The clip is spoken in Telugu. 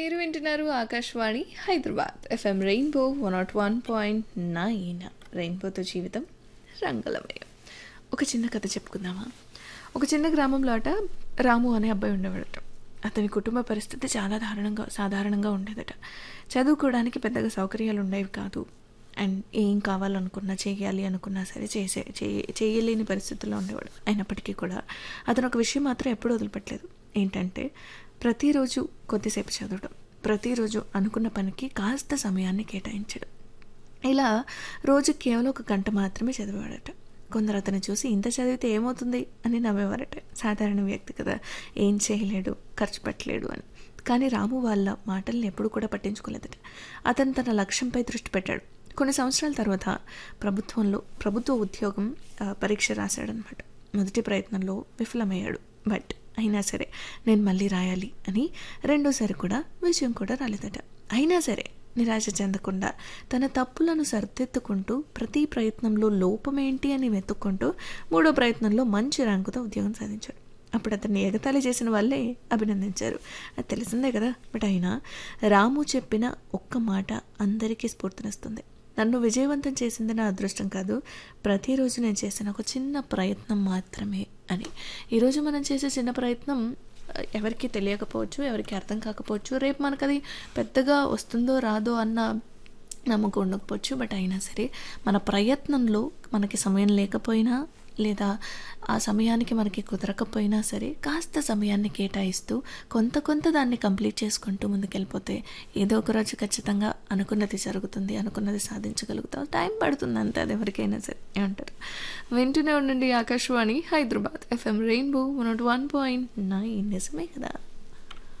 మీరు వింటున్నారు Akashvani Hyderabad FM rainbow one nought one point nine రెయిన్బోతో జీవితం రంగులమయం ఒక చిన్న కథ చెప్పుకుందామా ఒక చిన్న గ్రామంలో అట రాము అనే అబ్బాయి ఉండేవాడట అతని కుటుంబ పరిస్థితి చాలా దారుణంగా సాధారణంగా ఉండేదట చదువుకోవడానికి పెద్దగా సౌకర్యాలు ఉండేవి కాదు అండ్ ఏం కావాలనుకున్నా చేయాలి అనుకున్నా సరే చేసే చేయ- చేయలేని పరిస్థితుల్లో ఉండేవాడు అయినప్పటికీ కూడా అతను ఒక విషయం మాత్రం ఎప్పుడూ వదిలిపెట్టలేదు ఏంటంటే ప్రతిరోజు కొద్దిసేపు చదవడం ప్రతిరోజు అనుకున్న పనికి కాస్త సమయాన్ని కేటాయించడం ఇలా రోజు కేవలం ఒక గంట మాత్రమే చదివాడట కొందరు అతను చూసి ఇంత చదివితే ఏమవుతుంది అని నవ్వేవారట సాధారణ వ్యక్తి కదా ఏం చేయలేడు ఖర్చు పెట్టలేడు అని కానీ రాము వాళ్ళ మాటల్ని ఎప్పుడు కూడా పట్టించుకోలేదట అతను తన లక్ష్యంపై దృష్టి పెట్టాడు కొన్ని సంవత్సరాల తర్వాత ప్రభుత్వంలో ప్రభుత్వ ఉద్యోగం ఆ, పరీక్ష రాశాడనమాట మొదటి ప్రయత్నంలో విఫలమయ్యాడు బట్ అయినా సరే నేను మళ్ళీ రాయాలి అని రెండోసారి కూడా విజయం కూడా రాలేదట అయినా సరే నిరాశ చెందకుండా తన తప్పులను సరిదిద్దుకుంటూ ప్రతి ప్రయత్నంలో లోపమేంటి అని వెతుక్కుంటూ మూడో ప్రయత్నంలో మంచి ర్యాంకుతో ఉద్యోగం సాధించాడు అప్పుడు అతన్ని ఎగతాళి చేసిన వాళ్ళే అభినందించారు అది తెలిసిందే కదా బట్ అయినా రాము చెప్పిన ఒక్క మాట అందరికీ స్ఫూర్తినిస్తుంది నన్ను విజయవంతం చేసింది నా అదృష్టం కాదు ప్రతిరోజు నేను చేసిన ఒక చిన్న ప్రయత్నం మాత్రమే అని ఈరోజు మనం చేసే చిన్న ప్రయత్నం ఆ, ఎవరికి తెలియకపోవచ్చు ఎవరికి అర్థం కాకపోవచ్చు రేపు మనకు అది పెద్దగా వస్తుందో రాదో అన్న నమ్మకం ఉండకపోవచ్చు బట్ అయినా సరే మన ప్రయత్నంలో మనకి సమయం లేకపోయినా లేదా ఆ సమయానికి మనకి కుదరకపోయినా సరే కాస్త సమయాన్ని కేటాయిస్తూ కొంత కొంత దాన్ని కంప్లీట్ చేసుకుంటూ ముందుకెళ్ళిపోతే ఏదో ఒక రోజు ఖచ్చితంగా అనుకున్నది జరుగుతుంది అనుకున్నది సాధించగలుగుతాం టైం పడుతుంది అంతే అది ఎవరికైనా సరే ఏమంటారు వింటూనే ఉండండి Akashvani Hyderabad FM rainbow one nought one point nine నిజమే కదా